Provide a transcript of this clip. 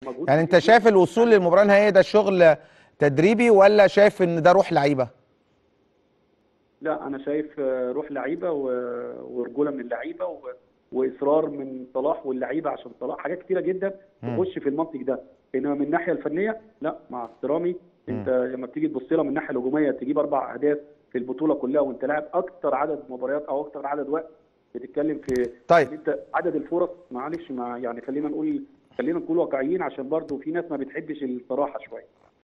مجهود يعني انت كبير شايف الوصول للمباراه النهائيه ده شغل تدريبي ولا شايف ان ده روح لعيبه لا انا شايف آه، روح لعيبه و- ورجوله من اللعيبه و- واصرار من صلاح واللعيبه عشان صلاح حاجات كتيره جدا مم. تخش في المنطق ده انما من الناحيه الفنيه لا مع احترامي انت لما بتيجي تبص لها من الناحيه الهجوميه تجيب اربع اهداف في البطوله كلها وانت لاعب اكتر عدد مباريات او اكتر عدد وقت بتتكلم في طيب. إن انت عدد الفرص معلش مع يعني خلينا نقول خلينا نكون واقعيين عشان برضو في ناس ما بتحبش الصراحه شويه